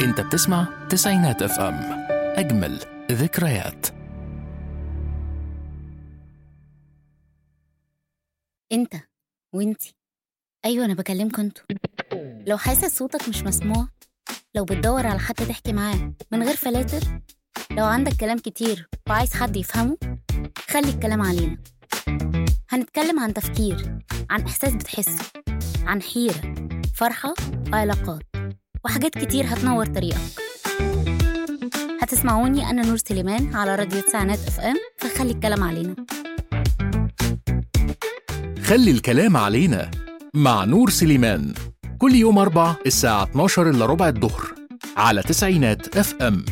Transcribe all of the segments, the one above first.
انت بتسمع تسعينات اف ام اجمل ذكريات انت وانتي ايوه انا بكلمكوا انتوا لو حاسس صوتك مش مسموع لو بتدور على حد تحكي معاه من غير فلاتر لو عندك كلام كتير وعايز حد يفهمه خلي الكلام علينا هنتكلم عن تفكير عن احساس بتحسه عن حيره فرحه وعلاقات وحاجات كتير هتنور طريقك هتسمعوني انا نور سليمان على راديو تسعينات اف ام فخلي الكلام علينا خلي الكلام علينا مع نور سليمان كل يوم أربع الساعة 12 إلا ربع الظهر على تسعينات اف ام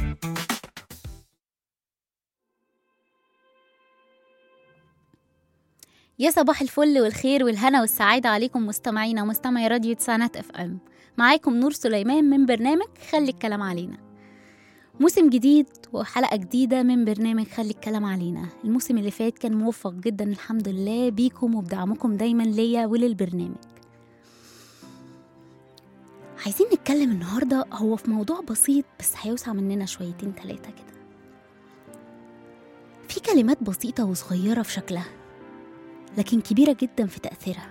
يا صباح الفل والخير والهنا والسعادة عليكم مستمعينا ومستمعي راديو تسعينات اف ام معاكم نور سليمان من برنامج خلي الكلام علينا موسم جديد وحلقة جديدة من برنامج خلي الكلام علينا الموسم اللي فات كان موفق جدا الحمد لله بيكم وبدعمكم دايما ليا وللبرنامج عايزين نتكلم النهاردة هو في موضوع بسيط بس هيوسع مننا شويتين تلاتة كده في كلمات بسيطة وصغيرة في شكلها لكن كبيرة جدا في تأثيرها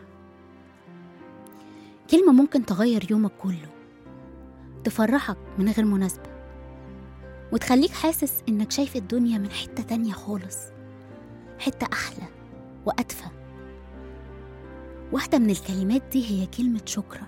كلمة ممكن تغير يومك كله تفرحك من غير مناسبة وتخليك حاسس إنك شايف الدنيا من حتة تانية خالص حتة أحلى وأدفى واحدة من الكلمات دي هي كلمة شكرا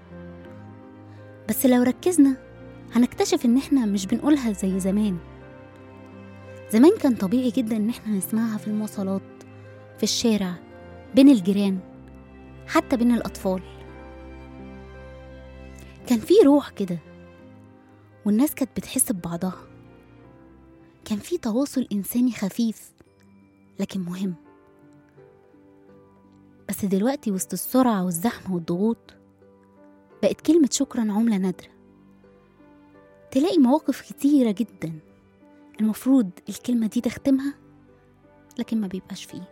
بس لو ركزنا هنكتشف إن إحنا مش بنقولها زي زمان زمان كان طبيعي جدا إن إحنا نسمعها في المواصلات في الشارع بين الجيران حتى بين الأطفال كان في روح كده والناس كانت بتحس ببعضها كان في تواصل إنساني خفيف لكن مهم بس دلوقتي وسط السرعة والزحمة والضغوط بقت كلمة شكرا عملة نادرة تلاقي مواقف كتيرة جدا المفروض الكلمة دي تختمها لكن ما بيبقاش فيه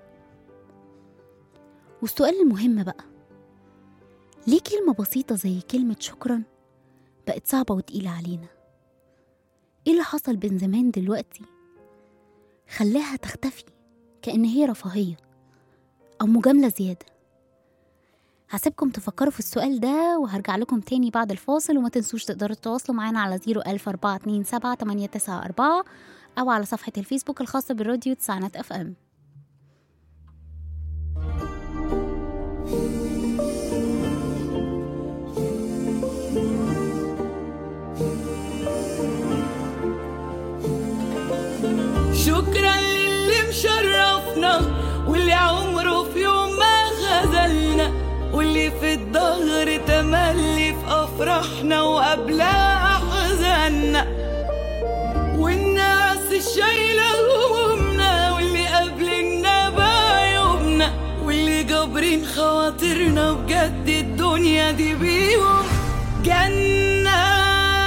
والسؤال المهم بقى ليه كلمة بسيطة زي كلمة شكرا بقت صعبة وتقيلة علينا ايه اللي حصل بين زمان دلوقتي خلاها تختفي كأن هي رفاهية أو مجاملة زيادة هسيبكم تفكروا في السؤال ده وهرجع لكم تاني بعد الفاصل وما تنسوش تقدروا تتواصلوا معانا على 01427 أو على صفحة الفيسبوك الخاصة بالراديو تسعينات اف ام شكرا للي مشرفنا واللي عمره في يوم ما خذلنا واللي في الظهر تملي في افراحنا وقبلها احزاننا والناس الشايله همومنا واللي قابلنا بعيوبنا واللي جابرين خواطرنا بجد الدنيا دي بيهم جنه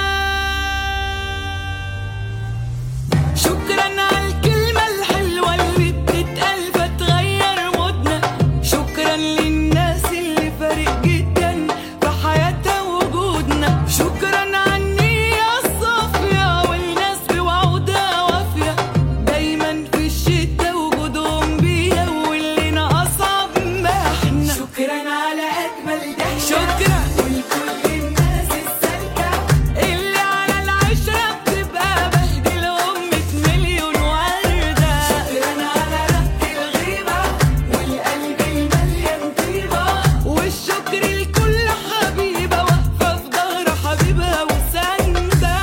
شكرا على الكلمة الحلوة اللي بتتقال فتغير مودنا شكرا للناس اللي فارق جدا في حياتها وجودنا شكرا على النية الصافية والناس بوعودها وافية دايما في الشتا وجودهم بيها واللي أصعب ما احنا شكرا على أجمل ضحكة شكرا ولكل الناس السالكة اللي على العشرة بتبقى بهدلهم مية مليون وردة شكرا على رق الغيبة والقلب المليان طيبة والشكر لكل حبيبة واقفة في ظهر حبيبها وساندة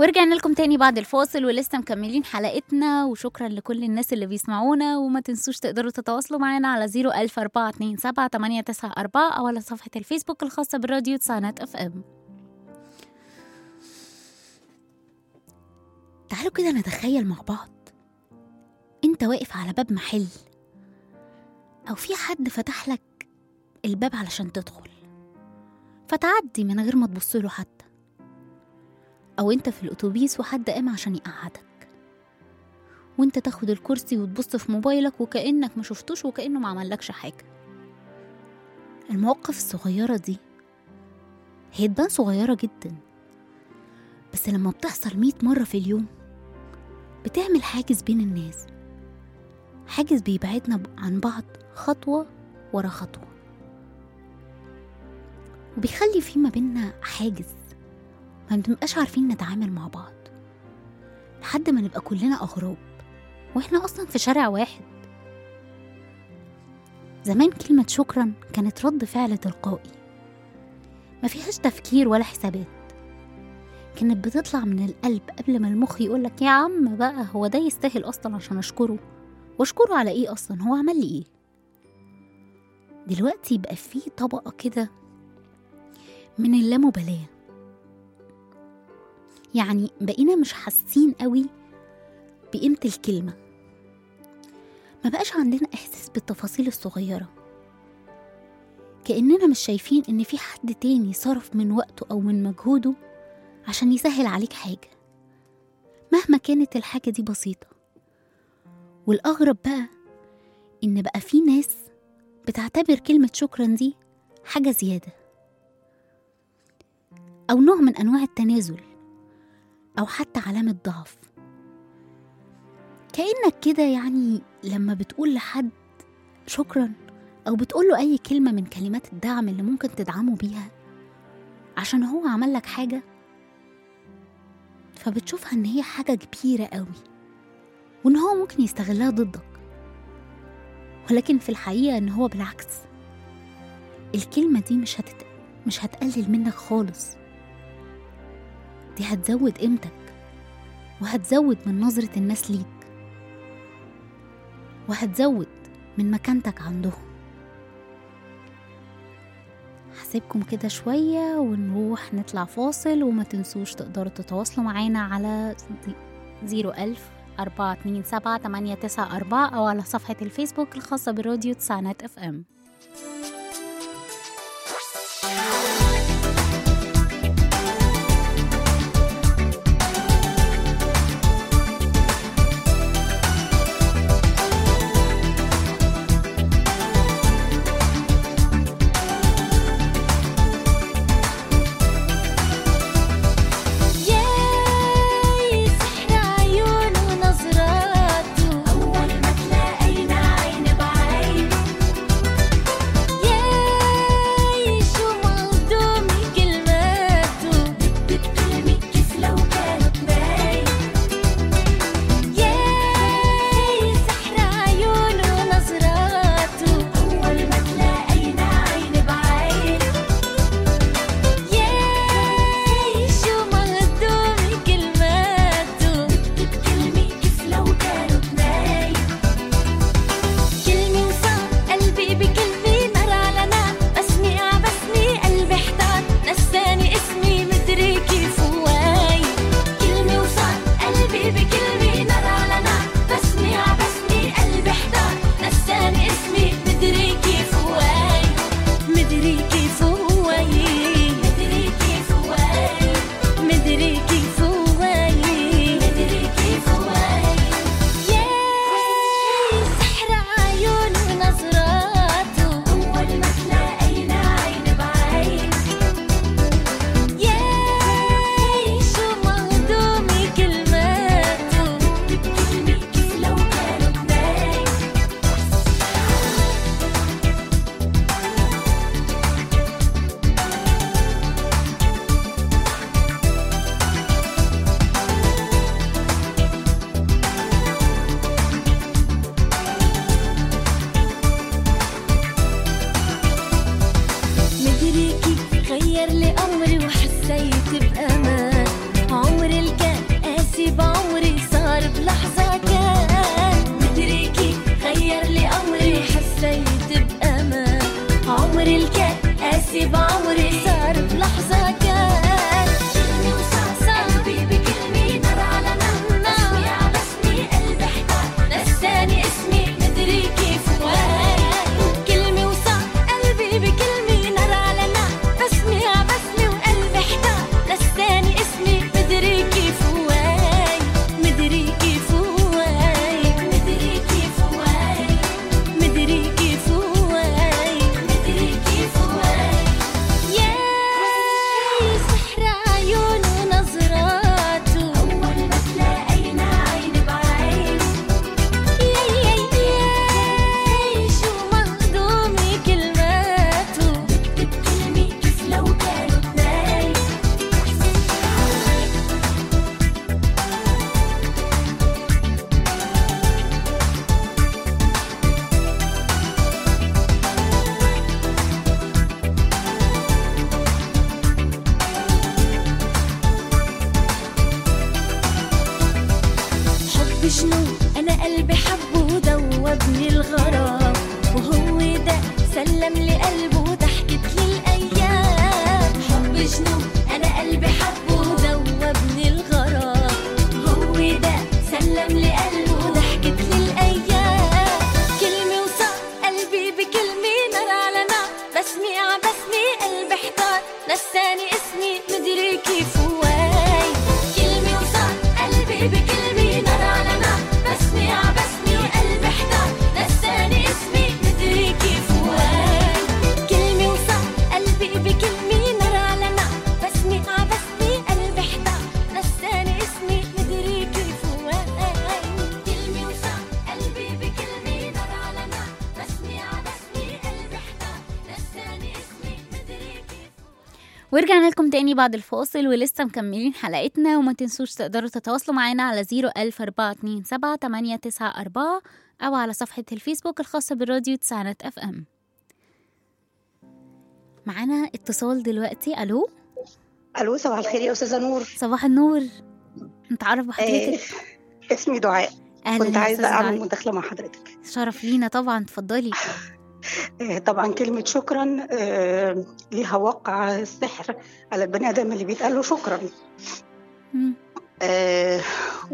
ورجعنا لكم تاني بعد الفاصل ولسه مكملين حلقتنا وشكرا لكل الناس اللي بيسمعونا وما تنسوش تقدروا تتواصلوا معانا على 00427 أو على صفحة الفيسبوك الخاصة بالراديو تسعينات اف ام تعالوا كده نتخيل مع بعض انت واقف على باب محل او في حد فتح لك الباب علشان تدخل فتعدي من غير ما تبصله حتى أو أنت في الأتوبيس وحد قام عشان يقعدك وأنت تاخد الكرسي وتبص في موبايلك وكأنك ما شفتوش وكأنه ما عملكش حاجة المواقف الصغيرة دي هي تبان صغيرة جدا بس لما بتحصل مية مرة في اليوم بتعمل حاجز بين الناس حاجز بيبعدنا ب- عن بعض خطوة ورا خطوة وبيخلي في ما بينا حاجز ما بنبقاش عارفين نتعامل مع بعض لحد ما نبقى كلنا أغراب وإحنا أصلا في شارع واحد زمان كلمة شكرا كانت رد فعل تلقائي ما فيهاش تفكير ولا حسابات كانت بتطلع من القلب قبل ما المخ يقولك يا عم بقى هو ده يستاهل أصلا عشان أشكره وأشكره على إيه أصلا هو عمل لي إيه دلوقتي بقى فيه طبقة كده من اللامبالاة يعني بقينا مش حاسين قوي بقيمة الكلمة ما بقاش عندنا إحساس بالتفاصيل الصغيرة كأننا مش شايفين إن في حد تاني صرف من وقته أو من مجهوده عشان يسهل عليك حاجة مهما كانت الحاجة دي بسيطة والأغرب بقى إن بقى في ناس بتعتبر كلمة شكرا دي حاجة زيادة أو نوع من أنواع التنازل أو حتى علامة ضعف كأنك كده يعني لما بتقول لحد شكرا أو بتقوله أي كلمة من كلمات الدعم اللي ممكن تدعمه بيها عشان هو عمل لك حاجة فبتشوفها إن هي حاجة كبيرة قوي وإن هو ممكن يستغلها ضدك ولكن في الحقيقة إن هو بالعكس الكلمة دي مش هتت... مش هتقلل منك خالص دي هتزود قيمتك وهتزود من نظرة الناس ليك وهتزود من مكانتك عندهم هسيبكم كده شوية ونروح نطلع فاصل وما تنسوش تقدروا تتواصلوا معانا على زيرو ألف أربعة اتنين سبعة تمانية تسعة أربعة أو على صفحة الفيسبوك الخاصة براديو تسعينات اف ام ياي سحر عيونه ونظراته أول ما تلاقينا عين بعين ياي شو مهضومي كلماته بتكلمي كيف لو كانت باين ياي سحر عيونه ونظراته أول ما تلاقينا عين بعين ياي شو مهضومي كلماته بتكلمي كيف لو كانوا اتنين كلمة وصار قلبي بكلمة نار على نار بسمي عبسني قلبي احتار نساني اسمي مدري كيف هواي كلمة وصار قلبي بكلمة نار على نار بسمي عبسني قلبي احتار نساني اسمي مدري كيف هواي مدري كيف هواي مدري كيف هواي مدري كيف هواي مدري كيف هواي ياي سحر عيون ونظراته أول ما تلاقينا عين بعين ياي شو مهضومي كلماته بتكلمي كيف لو كانوا اتنين مدري كيف غير لي أمري وحسيت بأمان عمري الكان نفسي بعمري صار بلحظة كان كلمة وصار قلبي بكلمة نار على نار بسمي على بسمي قلبي احتار نساني اسمي مدري كيف وين كلمة وصار قلبي بكلمة نار على نار بسمي على بسمي وقلبي احتار نساني اسمي مدري كيف وين مدري كيف وين مدري كيف وين مدري كيف وين مدري كيف وين ياي سحر عيون ونظراته أول ما تلاقينا عين بعين ياي ياي ياي شو مهضومة كلماته بكتب كلمة كيف لو كانوا اتنين حب شنو انا قلبي حبه ودوبني الغرام وهو ده سلم لي قلبه وضحكت لي الايام حب شنو انا قلبي حبه ودوبني الغرام هو ده سلم لي قلبه وضحكت لي الايام كلمه وصار قلبي بكلمه نار على نار بسمي ع بسمي قلبي احتار نساني اسمي مدري كيف وين كلمه وصار قلبي بكلمه نار على نار بسمي ع بسمي قلبي احتار نساني اسمي مدري كيف وين كلمه وصار قلبي بكلمه نار على نار بسمي ع بسمي قلبي احتار نساني اسمي مدري كيف وين كلمه وصار قلبي بكلمه نار على نار بسمي ع بسمي قلبي احتار نساني اسمي مدري كيف ورجعنا لكم تاني بعد الفاصل ولسه مكملين حلقتنا وما تنسوش تقدروا تتواصلوا معانا على 01427 أو على صفحة الفيسبوك الخاصة بالراديو تسعينات اف ام معانا اتصال دلوقتي الو الو صباح الخير يا استاذه نور صباح النور نتعرف آه بحضرتك اسمي دعاء اهلا كنت يا عايزه أستاذة اعمل دعاء. مداخله مع حضرتك شرف لينا طبعا اتفضلي آه طبعا كلمه شكرا آه ليها وقع السحر على البني ادم اللي بيتقال له شكرا مم. آه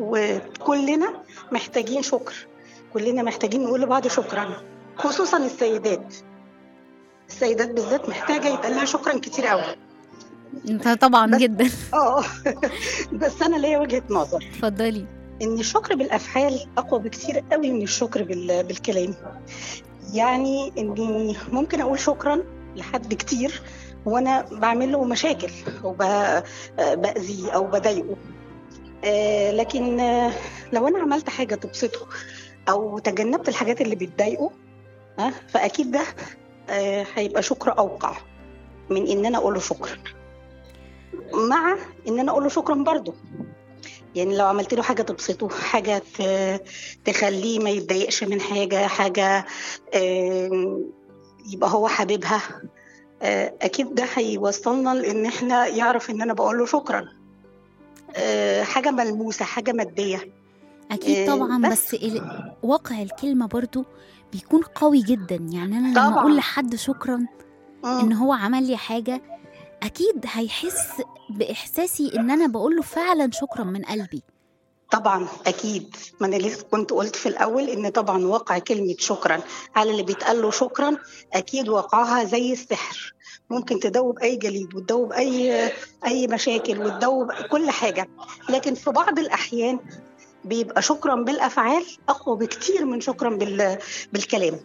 وكلنا محتاجين شكر كلنا محتاجين نقول لبعض شكرا خصوصا السيدات السيدات بالذات محتاجه يتقال لها شكرا كتير قوي انت طبعا بس- جدا اه بس انا ليا وجهه نظر اتفضلي ان الشكر بالافعال اقوى بكتير قوي من الشكر بال- بالكلام يعني اني ممكن اقول شكرا لحد كتير وانا بعمل له مشاكل او ب- باذيه او بضايقه آه، لكن آه، لو انا عملت حاجه تبسطه او تجنبت الحاجات اللي بتضايقه ها فاكيد ده آه، هيبقى شكر اوقع من ان انا اقول له شكرا مع ان انا اقول له شكرا برضه يعني لو عملت له حاجه تبسطه حاجه ت- تخليه ما يتضايقش من حاجه حاجه آم، يبقى هو حاببها آه، اكيد ده هيوصلنا لان احنا يعرف ان انا بقول له شكرا آه، حاجه ملموسه حاجه ماديه اكيد آه، طبعا بس. بس ال- واقع الكلمه برضو بيكون قوي جدا يعني انا لما طبعاً. اقول لحد شكرا مم. ان هو عمل لي حاجه اكيد هيحس باحساسي ان انا بقول له فعلا شكرا من قلبي طبعا اكيد ما انا لسه كنت قلت في الاول ان طبعا واقع كلمه شكرا على اللي بيتقال له شكرا اكيد واقعها زي السحر ممكن تدوب اي جليد وتدوب اي اي مشاكل وتدوب كل حاجه لكن في بعض الاحيان بيبقى شكرا بالافعال اقوى بكتير من شكرا بال بالكلام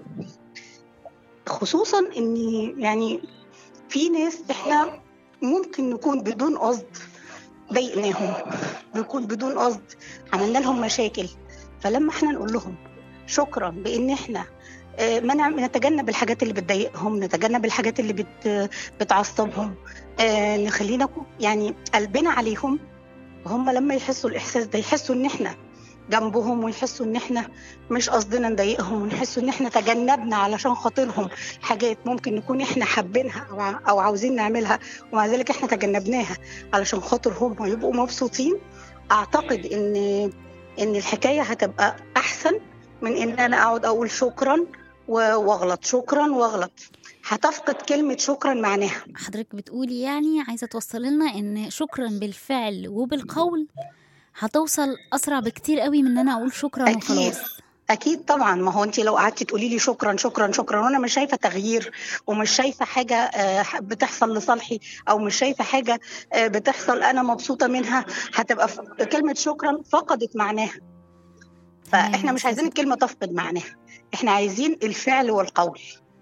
خصوصا ان يعني في ناس احنا ممكن نكون بدون قصد ضايقناهم بيكون بدون قصد عملنا لهم مشاكل فلما احنا نقول لهم شكرا بان احنا آه، ما نعم- نتجنب الحاجات اللي بتضايقهم نتجنب الحاجات اللي بت بتعصبهم آه، نخلينا كو- يعني قلبنا عليهم هم لما يحسوا الاحساس ده يحسوا ان احنا جنبهم ويحسوا ان احنا مش قصدنا نضايقهم ونحسوا ان احنا تجنبنا علشان خاطرهم حاجات ممكن نكون احنا حابينها او ع- او عاوزين نعملها ومع ذلك احنا تجنبناها علشان خاطر هم يبقوا مبسوطين اعتقد ان ان الحكايه هتبقى احسن من ان انا اقعد اقول شكرا و- واغلط شكرا واغلط هتفقد كلمة شكرا معناها حضرتك بتقولي يعني عايزة توصل لنا إن شكرا بالفعل وبالقول هتوصل أسرع بكتير قوي من إن أنا أقول شكرا أكيد وخلاص أكيد طبعا ما هو أنت لو قعدتي تقولي لي شكرا شكرا شكرا وأنا مش شايفة تغيير ومش شايفة حاجة آه، بتحصل لصالحي أو مش شايفة حاجة آه، بتحصل أنا مبسوطة منها هتبقى ف- كلمة شكرا فقدت معناها فإحنا تمام، مش عايزين الكلمة تفقد معناها إحنا عايزين الفعل والقول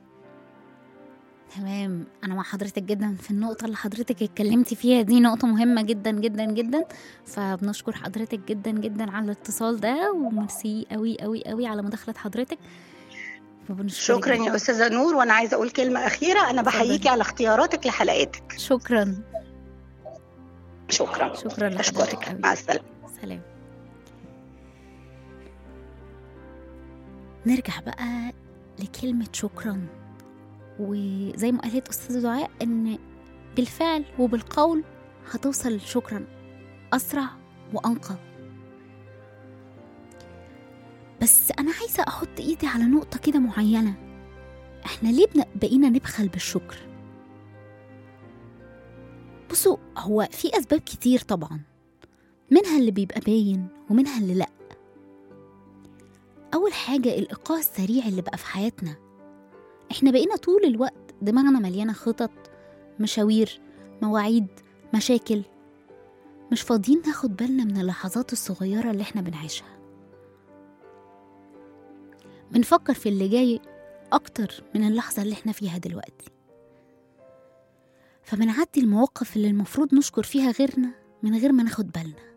تمام انا مع حضرتك جدا في النقطه اللي حضرتك اتكلمتي فيها دي نقطه مهمه جدا جدا جدا فبنشكر حضرتك جدا جدا على الاتصال ده وميرسي قوي قوي قوي على مداخله حضرتك فبنشكرك شكرا جداً. يا أستاذة نور وأنا عايزة أقول كلمة أخيرة أنا اتفضلي. بحييكي على اختياراتك لحلقاتك شكرا شكرا شكرا لحضرتك أشكرك قوي مع السلامة سلام نرجع بقى لكلمة شكرا وزي ما قالت أستاذة دعاء إن بالفعل وبالقول هتوصل شكرا أسرع وأنقى بس أنا عايزة أحط إيدي على نقطة كده معينة إحنا ليه بن- بقينا نبخل بالشكر بصوا هو في أسباب كتير طبعا منها اللي بيبقى باين ومنها اللي لأ أول حاجة الإيقاع السريع اللي بقى في حياتنا إحنا بقينا طول الوقت دماغنا مليانة خطط مشاوير مواعيد مشاكل مش فاضيين ناخد بالنا من اللحظات الصغيرة اللي إحنا بنعيشها بنفكر في اللي جاي أكتر من اللحظة اللي إحنا فيها دلوقتي فبنعدي المواقف اللي المفروض نشكر فيها غيرنا من غير ما ناخد بالنا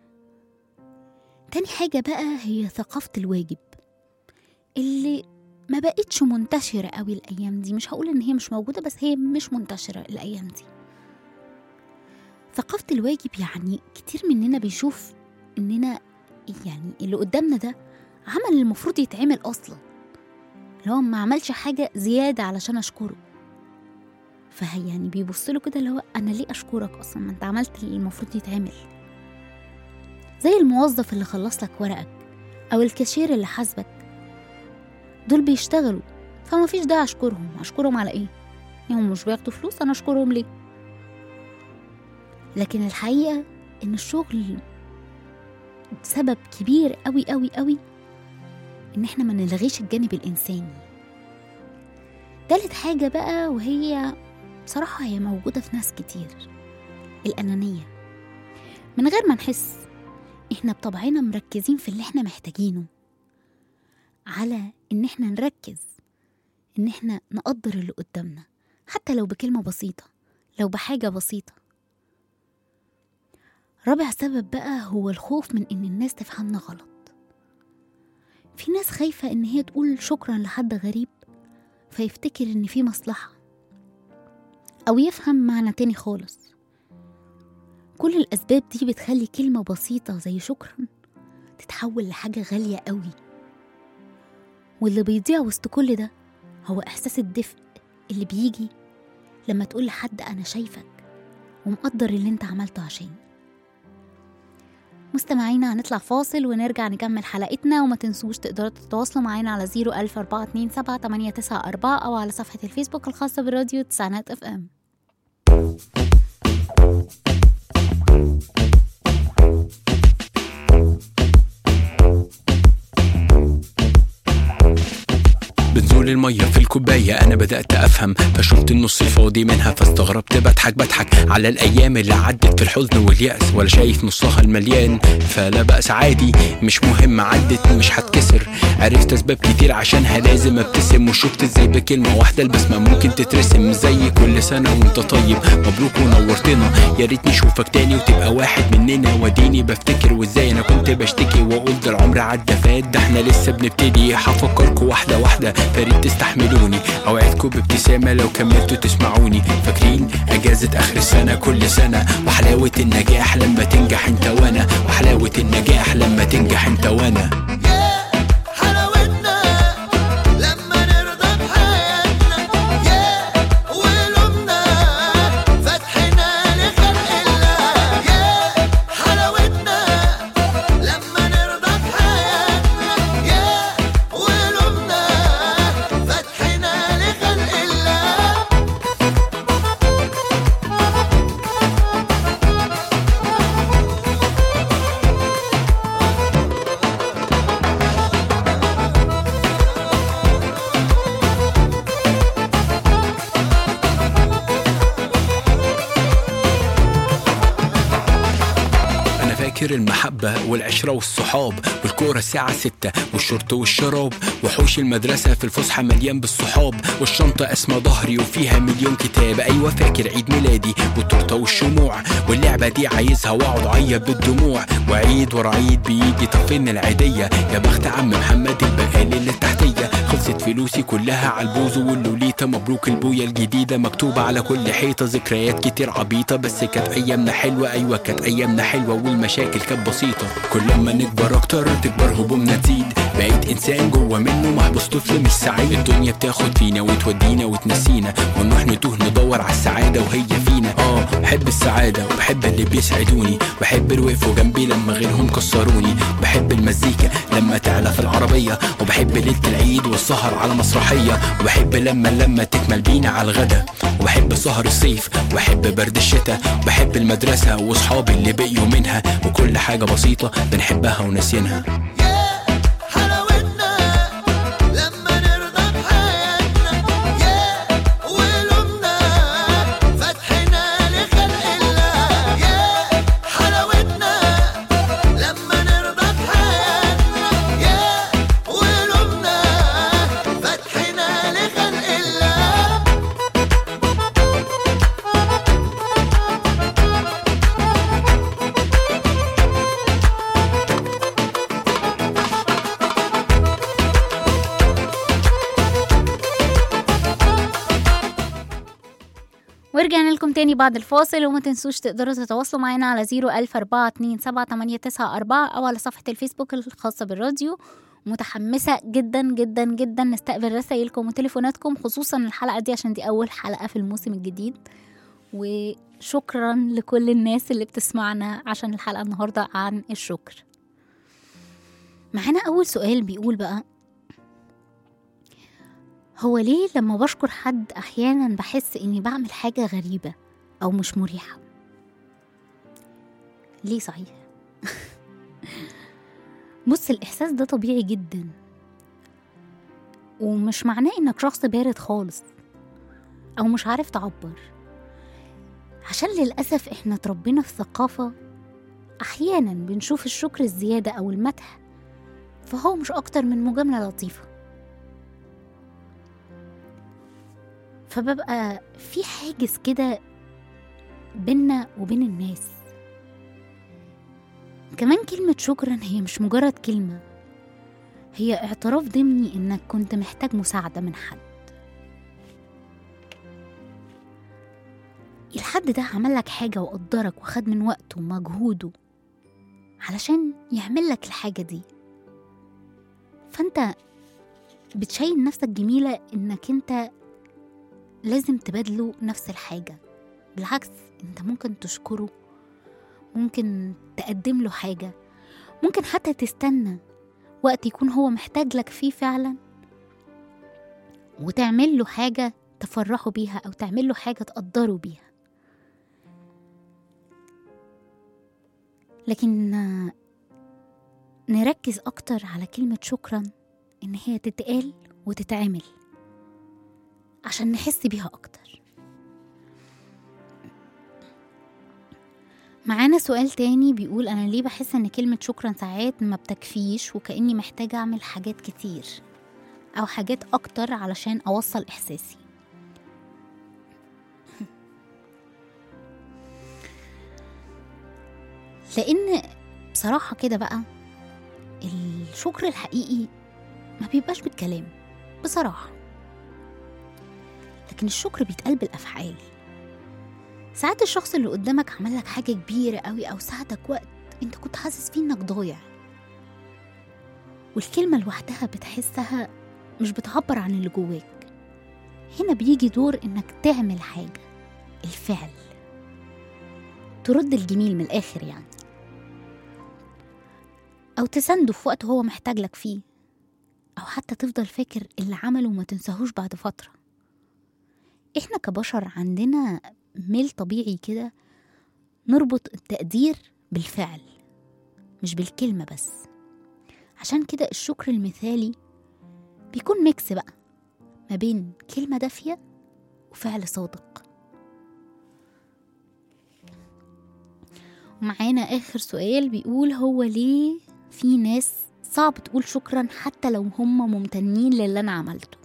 تاني حاجة بقى هي ثقافة الواجب اللي ما بقتش منتشرة قوي الأيام دي مش هقول إن هي مش موجودة بس هي مش منتشرة الأيام دي ثقافة الواجب يعني كتير مننا بيشوف إننا يعني اللي قدامنا ده عمل المفروض يتعمل أصلا اللي هو ما عملش حاجة زيادة علشان أشكره فهي يعني بيبص له كده اللي هو أنا ليه أشكرك أصلا ما أنت عملت اللي المفروض يتعمل زي الموظف اللي خلص لك ورقك أو الكاشير اللي حاسبك دول بيشتغلوا فما فيش داعي أشكرهم أشكرهم على إيه؟ يعني هم مش بياخدوا فلوس أنا أشكرهم ليه؟ لكن الحقيقة إن الشغل سبب كبير أوي أوي أوي إن إحنا ما نلغيش الجانب الإنساني تالت حاجة بقى وهي بصراحة هي موجودة في ناس كتير الأنانية من غير ما نحس احنا بطبعنا مركزين في اللي احنا محتاجينه على ان احنا نركز ان احنا نقدر اللي قدامنا حتى لو بكلمة بسيطة لو بحاجة بسيطة رابع سبب بقى هو الخوف من ان الناس تفهمنا غلط في ناس خايفة ان هي تقول شكرا لحد غريب فيفتكر ان في مصلحة او يفهم معنى تاني خالص كل الأسباب دي بتخلي كلمة بسيطة زي شكرا تتحول لحاجة غالية قوي واللي بيضيع وسط كل ده هو إحساس الدفء اللي بيجي لما تقول لحد أنا شايفك ومقدر اللي انت عملته عشان مستمعينا هنطلع فاصل ونرجع نكمل حلقتنا وما تنسوش تقدروا تتواصلوا معانا على 00427 أو على صفحة الفيسبوك الخاصة براديو تسعينات اف ام بتزول المية في الكوباية أنا بدأت أفهم فشفت النص الفاضي منها فاستغربت بضحك بضحك على الأيام اللي عدت في الحزن واليأس ولا شايف نصها المليان فلا بأس عادي مش مهم عدت مش هتكسر عرفت أسباب كتير عشانها لازم أبتسم وشفت إزاي بكلمة واحدة البسمة ممكن تترسم زي كل سنة وأنت طيب مبروك ونورتنا يا ريت نشوفك تاني وتبقى واحد مننا وديني بفتكر وإزاي أنا كنت بشتكي وأقول ده العمر عدى فات ده احنا لسه بنبتدي هفكركوا واحدة واحدة فريد تستحملوني اوعدكم بابتسامة لو كملتوا تسمعوني فاكرين اجازة اخر السنة كل سنة وحلاوة النجاح لما تنجح انت وانا وحلاوة النجاح لما تنجح انت وانا حلاوتنا لما نرضى بحياتنا يا ولومنا فتحنا لخلق الله يا حلاوتنا لما نرضى بحياتنا يا ولومنا فتحنا لخلق الله فاكر المحبة والعشرة والصحاب والكورة الساعة ستة والشرط والشراب وحوش المدرسة في الفسحة مليان بالصحاب والشنطة اسمها ظهري وفيها مليون كتاب أيوة فاكر عيد ميلادي والتورتة والشموع واللعبة دي عايزها واقعد اعيط بالدموع وعيد ورا عيد بيجي طب فين العيدية يا بخت عم محمد البقالي اللي تحتية خلصت فلوسي كلها على البوز واللوليتا مبروك البوية الجديدة مكتوبة على كل حيطة ذكريات كتير عبيطة بس كانت أيامنا حلوة أيوة كانت أيامنا حلوة والمشاكل كانت بسيطة كل ما نكبر أكتر تكبر همومنا تزيد بقيت إنسان جوه منه محبوس طفل مش سعيد الدنيا بتاخد فينا وتودينا وتنسينا ونروح نتوه ندور على السعادة وهي فينا اه بحب السعادة وبحب اللي بيسعدوني بحب اللي وقفوا جنبي لما غيرهم كسروني بحب المزيكا لما تعلى في العربية وبحب ليلة العيد والسهر على مسرحية وبحب لما لما تكمل بينا على الغدا وبحب سهر الصيف وبحب برد الشتاء بحب المدرسة وصحابي اللي بقيوا منها وكل حاجة بسيطة بنحبها وناسينها يا حلاوتنا لما نرضى بحياتنا يا ولومنا فتحنا لخلق الله يا حلاوتنا لما نرضى بحياتنا يا ولومنا فتحنا لخلق الله ورجعنا لكم تاني بعد الفاصل وما تنسوش تقدروا تتواصلوا معنا على 010427894 أو على صفحة الفيسبوك الخاصة بالراديو متحمسة جدا جدا جدا نستقبل رسايلكم وتليفوناتكم خصوصا الحلقة دي عشان دي أول حلقة في الموسم الجديد وشكرا لكل الناس اللي بتسمعنا عشان الحلقة النهاردة عن الشكر معانا أول سؤال بيقول بقى هو ليه لما بشكر حد أحيانا بحس إني بعمل حاجة غريبة أو مش مريحة ليه صحيح بص الإحساس ده طبيعي جدا ومش معناه إنك شخص بارد خالص أو مش عارف تعبر عشان للأسف إحنا اتربينا في ثقافة أحيانا بنشوف الشكر الزيادة أو المدح فهو مش أكتر من مجاملة لطيفة فببقى في حاجز كده بينا وبين الناس كمان كلمة شكرا هي مش مجرد كلمة هي اعتراف ضمني انك كنت محتاج مساعدة من حد الحد ده عمل لك حاجة وقدرك وخد من وقته ومجهوده علشان يعمل لك الحاجة دي فانت بتشيل نفسك جميلة انك انت لازم تبادله نفس الحاجة بالعكس انت ممكن تشكره ممكن تقدم له حاجة ممكن حتى تستنى وقت يكون هو محتاج لك فيه فعلا وتعمل له حاجة تفرحه بيها أو تعمل له حاجة تقدره بيها لكن آه، نركز أكتر على كلمة شكرا إن هي تتقال وتتعمل عشان نحس بيها أكتر معانا سؤال تاني بيقول أنا ليه بحس إن كلمة شكرا ساعات ما بتكفيش وكأني محتاجة أعمل حاجات كتير أو حاجات أكتر علشان أوصل إحساسي لأن بصراحة كده بقى الشكر الحقيقي ما بيبقاش بالكلام بصراحة لكن الشكر بيتقال بالأفعال ساعات الشخص اللي قدامك عمل لك حاجة كبيرة قوي أو ساعدك وقت أنت كنت حاسس فيه إنك ضايع والكلمة لوحدها بتحسها مش بتعبر عن اللي جواك هنا بيجي دور إنك تعمل حاجة الفعل ترد الجميل من الآخر يعني أو تسنده في وقت هو محتاج لك فيه أو حتى تفضل فاكر اللي عمله وما تنساهوش بعد فترة إحنا كبشر عندنا ميل طبيعي كده نربط التقدير بالفعل مش بالكلمة بس عشان كده الشكر المثالي بيكون ميكس بقى ما بين كلمة دافية وفعل صادق معانا آخر سؤال بيقول هو ليه في ناس صعب تقول شكرا حتى لو هم ممتنين للي أنا عملته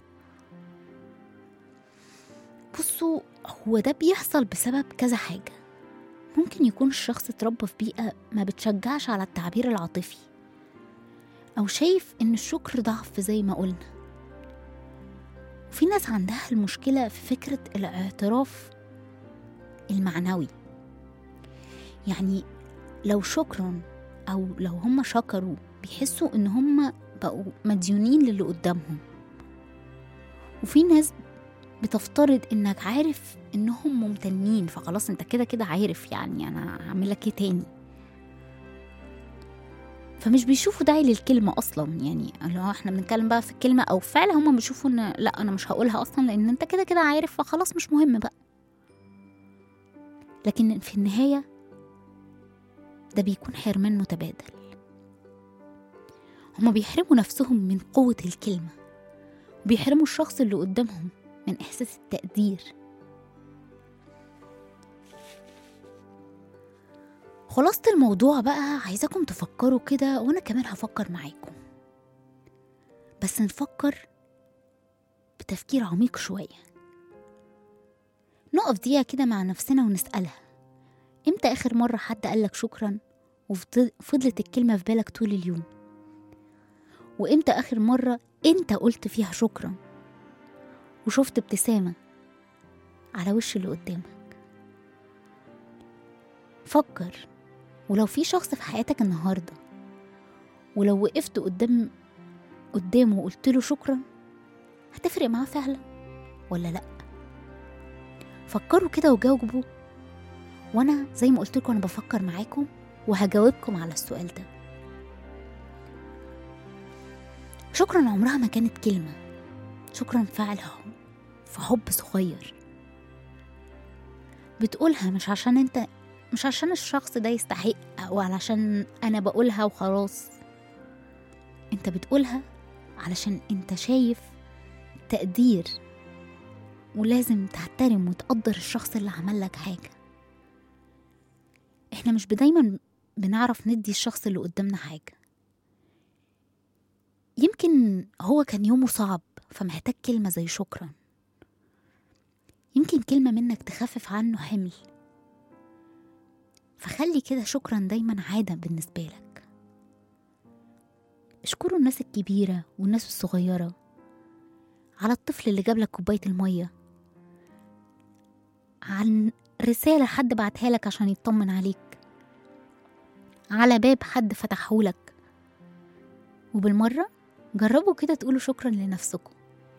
بصوا هو ده بيحصل بسبب كذا حاجة ممكن يكون الشخص اتربى في بيئة ما بتشجعش على التعبير العاطفي أو شايف إن الشكر ضعف زي ما قلنا وفي ناس عندها المشكلة في فكرة الاعتراف المعنوي يعني لو شكرا أو لو هم شكروا بيحسوا إن هم بقوا مديونين للي قدامهم وفي ناس بتفترض إنك عارف إنهم ممتنين فخلاص أنت كده كده عارف يعني أنا هعمل لك إيه تاني فمش بيشوفوا داعي للكلمة أصلا يعني لو احنا بنتكلم بقى في الكلمة أو فعل هم بيشوفوا إن لا أنا مش هقولها أصلا لأن أنت كده كده عارف فخلاص مش مهم بقى لكن في النهاية ده بيكون حرمان متبادل هما بيحرموا نفسهم من قوة الكلمة وبيحرموا الشخص اللي قدامهم من إحساس التقدير خلاصة الموضوع بقى عايزاكم تفكروا كده وأنا كمان هفكر معاكم بس نفكر بتفكير عميق شوية نقف دقيقة كده مع نفسنا ونسألها امتى آخر مرة حد قالك شكرا وفضلت الكلمة في بالك طول اليوم وامتى آخر مرة انت قلت فيها شكرا وشفت ابتسامة على وش اللي قدامك فكر ولو في شخص في حياتك النهاردة ولو وقفت قدام قدامه وقلت له شكرا هتفرق معاه فعلا ولا لأ فكروا كده وجاوبوا وانا زي ما قلت لكم انا بفكر معاكم وهجاوبكم على السؤال ده شكرا عمرها ما كانت كلمة شكرا فعل حب في حب صغير بتقولها مش عشان انت مش عشان الشخص ده يستحق او علشان انا بقولها وخلاص انت بتقولها علشان انت شايف تقدير ولازم تحترم وتقدر الشخص اللي عمل لك حاجة احنا مش دايما بنعرف ندي الشخص اللي قدامنا حاجة يمكن هو كان يومه صعب فمحتاج كلمة زي شكرا يمكن كلمة منك تخفف عنه حمل فخلي كده شكرا دايما عادة بالنسبة لك اشكروا الناس الكبيرة والناس الصغيرة على الطفل اللي جابلك كوباية المية عن رسالة حد بعتها لك عشان يطمن عليك على باب حد فتحهولك وبالمرة جربوا كده تقولوا شكرا لنفسكم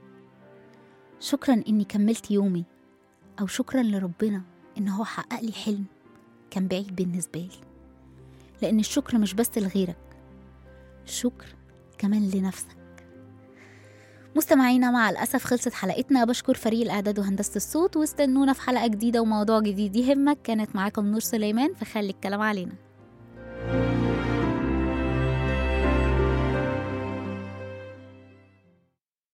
شكرا اني كملت يومي او شكرا لربنا ان هو حقق لي حلم كان بعيد بالنسبة لي لان الشكر مش بس لغيرك الشكر كمان لنفسك مستمعينا مع الأسف خلصت حلقتنا بشكر فريق الإعداد وهندسة الصوت واستنونا في حلقة جديدة وموضوع جديد يهمك كانت معاكم نور سليمان فخلي الكلام علينا